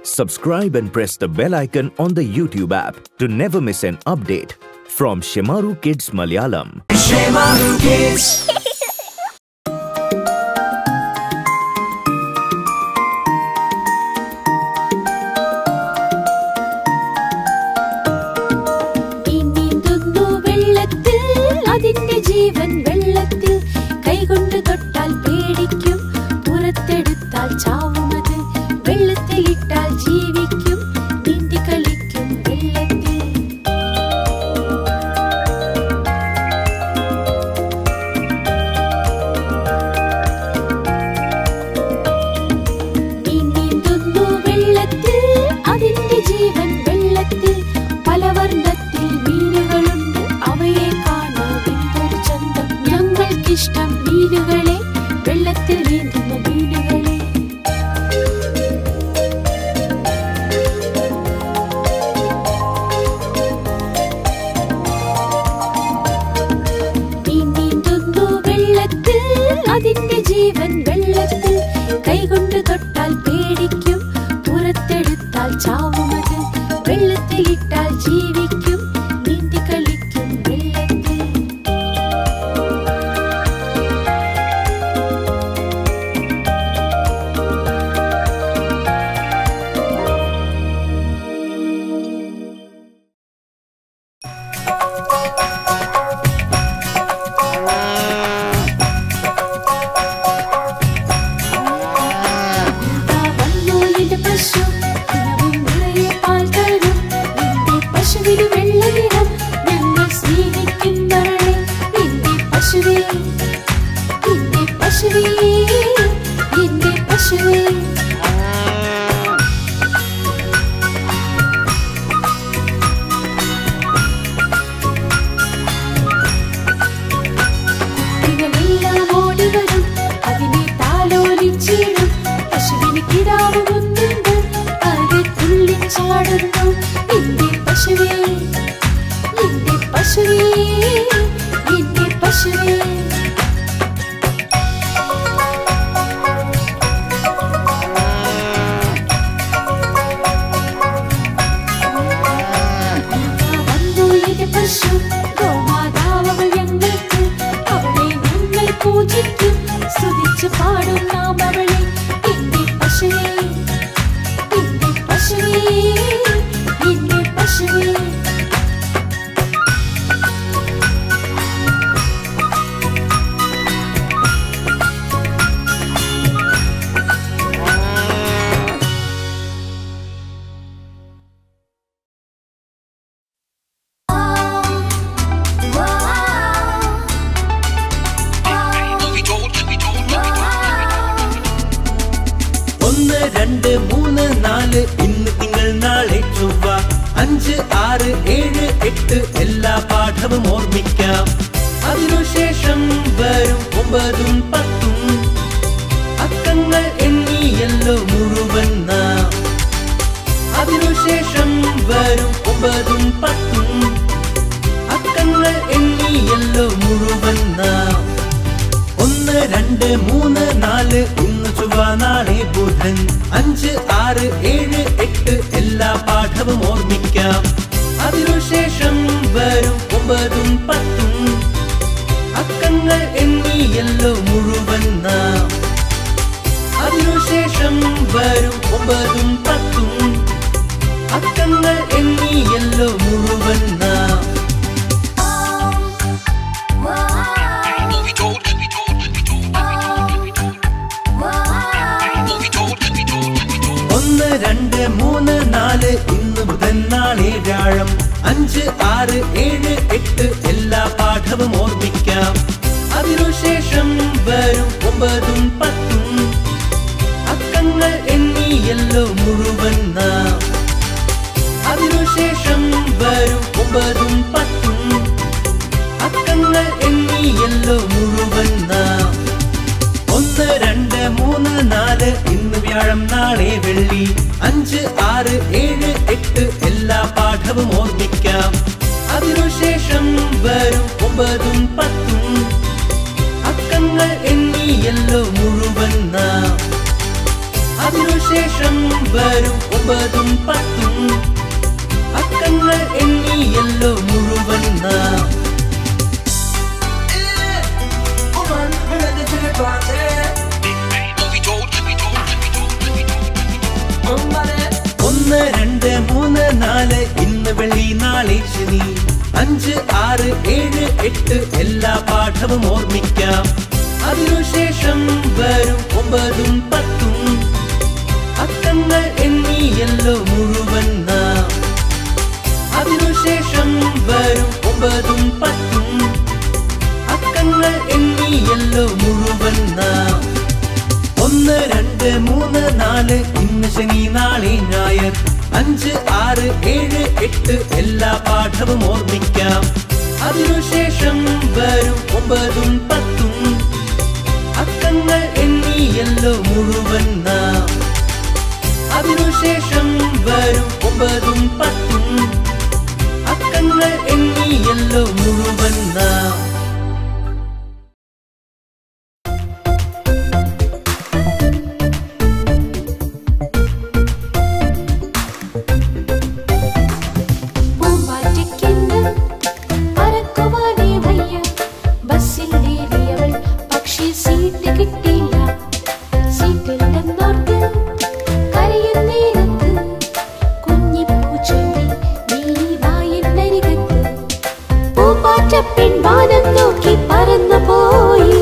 Subscribe and press the bell icon on the YouTube app to never miss an update from Shemaru Kids Malayalam. മീൻ നീന്തുന്നു വെള്ളത്തിൽ അതിന്റെ ജീവൻ വെള്ളത്തിൽ കൈകൊണ്ട് തൊട്ടാൽ പേടിക്കും പുറത്തെടുത്താൽ ചാവുമത് വെള്ളത്തിൽ ഇട്ടാൽ ജീവിക്കും നീന്തി കളിക്കും വെള്ളത്തിൽ മീൻ നീന്തുന്നു വെള്ളത്തിൽ അതിന്റെ ജീവൻ വെള്ളത്തിൽ പല വർണ്ണത്തിൽ മീനുകളുണ്ട് അവയെ കാണാൻ എന്തൊരു ചന്തം ഞങ്ങൾക്കിഷ്ടം മീനുകളെ വെള്ളത്തിൽ നീന്തുന്ന മീനുകളെ മീൻ നീന്തുന്നു വെള്ളത്തിൽ അതിന്റെ ജീവൻ വെള്ളത്തിൽ കൈകൊണ്ട് തൊട്ടാൽ പേടിക്കും പുറത്തെടുത്താൽ ചാവുമത് വെള്ളത്തിൽ ഇട്ടാൽ ജീവിക്കും നീന്തി കളിക്കും വെള്ളത്തിൽ വന്നോലിന്റെ പശു ദിനവും നിറയെ പാൽ തരും നിന്റെ പശുവിന് വെള്ള നിറം ഞങ്ങൾ സ്നേഹിക്കുന്നവളെ നിന്റെ പശുവേ നിന്റെ പശുവേ നിന്റെ പശുവേ കുട്ടികളെല്ലാം ഓടി വരും അതിനെ താലോലിച്ചിടും പശുവിന് കിടാവ് ഒന്നുണ്ട് അത് തുള്ളിച്ചാടുന്നു എന്റെ പശുവേ എന്റെ പശുവേ എന്റെ പശുവേ വന്നോലിന്റെ പശു ഗോമാതാവൾ ഞങ്ങൾക്ക് അവളെ ഞങ്ങൾ പൂജിക്കും സ്തുതിച്ച് പാടും നാം അവളെ എന്റെ പശുവേ എന്റെ പശുവേ എന്റെ പശുവേ ഒന്ന് രണ്ട് മൂന്ന് നാല് ഇന്ന് തിങ്കൾ നാളെ ചൊവ്വ അഞ്ച് ആറ് ഏഴ് എട്ട് എല്ലാ പാഠവും ഓർമ്മിക്കാം അതിനുശേഷം വരും ഒമ്പതും പത്തും അക്കങ്ങൾ എണ്ണിയല്ലോ മുഴുവൻ നാം അതിനുശേഷം വരും ഒമ്പതും പത്തും അക്കങ്ങൾ എണ്ണിയല്ലോ മുഴുവൻ നാം ഒന്ന് രണ്ട് മൂന്ന് നാല് ഇന്ന് ചൊവ്വ നാളെ ബുധൻ അഞ്ച് ആറ് ഏഴ് എട്ട് എല്ലാ പാഠവും ഓർമ്മിക്കാം അതിനുശേഷം വരും ഒമ്പതും പത്തും അക്കങ്ങൾ എണ്ണിയല്ലോ മുഴുവൻ നാം അതിനുശേഷം വരും ഒമ്പതും പത്തും അക്കങ്ങൾ എണ്ണിയല്ലോ മുഴുവൻ നാം ഒന്ന് രണ്ട് മൂന്ന് നാല് ഇന്ന് ബുധൻ നാളെ വ്യാഴം അഞ്ച് ആറ് ഏഴ് എട്ട് എല്ലാ പാഠവും ഓർമ്മിക്കാം അതിനുശേഷം വരും ഒമ്പതും പത്തും അക്കങ്ങൾ എണ്ണിയല്ലോ മുഴുവൻ നാം അതിനുശേഷം വരും ഒമ്പതും പത്തും അക്കങ്ങൾ എണ്ണിയല്ലോ മുഴുവൻ നാം ഒന്ന് രണ്ട് മൂന്ന് നാല് ഇന്ന് വ്യാഴം നാളെ വെള്ളി അഞ്ച് ആറ് ഏഴ് എട്ട് എല്ലാ പാഠവും ഓർമ്മിക്കാം അതിനുശേഷം വരും ഒമ്പതും പത്തും അക്കങ്ങൾ എണ്ണിയല്ലോ മുഴുവൻ നാം അതിനുശേഷം വരും ഒമ്പതും പത്തും അക്കങ്ങൾ എണ്ണിയല്ലോ മുഴുവൻ നാം ഒന്ന് രണ്ട് മൂന്ന് നാല് ഇന്ന് വെള്ളി നാളെ ശനി അഞ്ച് ആറ് ഏഴ് എട്ട് എല്ലാ പാഠവും ഓർമ്മിക്കാം അതിനുശേഷം വരും ഒമ്പതും പത്തും അക്കങ്ങൾ എണ്ണിയല്ലോ മുഴുവൻ നാം അതിനുശേഷം വരും ഒമ്പതും പത്തും അക്കങ്ങൾ എണ്ണിയല്ലോ മുഴുവൻ നാം ഒന്ന് രണ്ട് മൂന്ന് നാല് ഇന്ന് ശനി നാളെ ഞായർ അഞ്ച് ആറ് ഏഴ് എട്ട് എല്ലാ പാഠവും ഓർമ്മിക്കാം അതിനുശേഷം വരും ഒമ്പതും പത്തും അക്കങ്ങൾ എണ്ണിയല്ലോ മുഴുവൻ നാം അതിനുശേഷം വരും ഒമ്പതും പത്തും അക്കങ്ങൾ എണ്ണിയല്ലോ മുഴുവൻ നാം പൂമ്പാറ്റയ്ക്കിന്ന് പറക്കുവാനേ വയ്യ. ബസ്സിൽ ഏറിയവൾ പക്ഷേ സീറ്റ് കിട്ടിയില്ല. സീറ്റില്ലെന്നോർത്ത് കരയുന്നേരത്ത് കുഞ്ഞിപ്പൂച്ചെണ്ടി നീ വാ എന്നരികത്ത്. പൂമ്പാറ്റ പെൺവാനം നോക്കി പറന്നു പോയി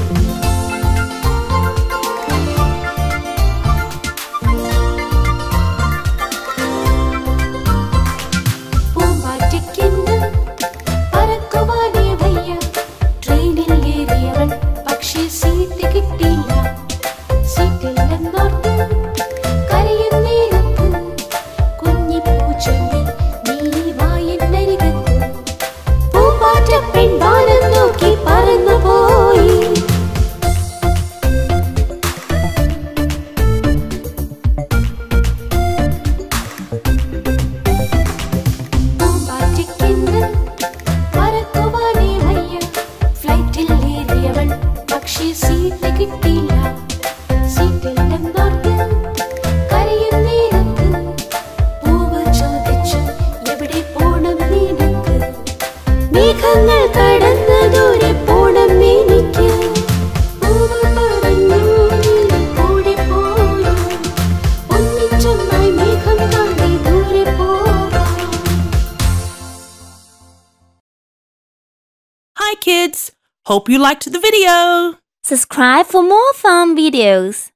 പൂമ്പാറ്റയ്ക്കിന്ന് പറക്കുവാനേ വയ്യ. ട്രെയിനിൽ ഏറിയവൾ പക്ഷേ സീറ്റ് കിട്ടിയില്ല. സീറ്റില്ലെന്നോർത്ത് കരയുന്നേരത്ത് കുഞ്ഞിപ്പൂച്ചെണ്ടി നീ വാ എന്നരികത്ത്. പൂമ്പാറ്റ പെൺവാനം നോക്കി പറന്നു പോയി പൂമ്പാറ്റയ്ക്കിന്ന് പറക്കുവാനേ വയ്യ. ഫ്ലൈറ്റിൽ ഏറിയവൾ പക്ഷേ സീറ്റ് കിട്ടിയില്ല. സീറ്റില്ലെന്നോർത്ത് കരയുന്നേരത്ത് പൂവ് ചോദിച്ചു, "എവിടെ പോണം നിനക്ക്?" മേഘങ്ങൾ കടന്ന് ദൂരെ പോണം എനിക്ക്. പൂവ് പറഞ്ഞു, "നീ കൂടെ പോരൂ." ഒന്നിച്ചൊന്നായി മേഘം താണ്ടി ദൂരെ പോകാം Hi kids! Hope you liked the video! Subscribe for more fun videos.